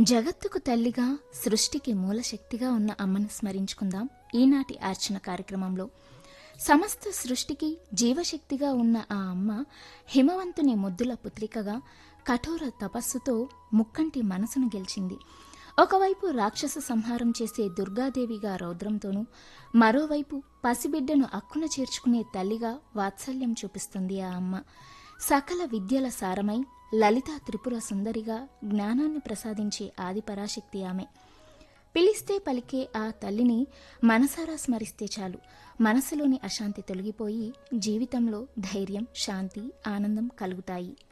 జగత్తుకు తల్లిగా సృష్టికి మూలశక్తిగా ఉన్న అమ్మను స్మరించుకుందాం ఈనాటి అర్చన కార్యక్రమంలో సమస్త సృష్టికి జీవశక్తిగా ఉన్న ఆ అమ్మ హిమవంతుని ముద్దుల పుత్రికగా కఠోర తపస్సుతో ముక్కంటి మనసును గెలిచింది ఒకవైపు రాక్షస సంహారం చేసే దుర్గాదేవిగా రౌద్రంతోనూ మరోవైపు పసిబిడ్డను అక్కున చేర్చుకునే తల్లిగా వాత్సల్యం చూపిస్తుంది ఆ అమ్మ సకల విద్యల సారమై లలితా త్రిపుర సుందరిగా జ్ఞానాన్ని ప్రసాదించే ఆది పరాశక్తి ఆమె పిలిస్తే పలికే ఆ తల్లిని మనసారా స్మరిస్తే చాలు మనసులోని అశాంతి తొలగిపోయి జీవితంలో ధైర్యం శాంతి ఆనందం కలుగుతాయి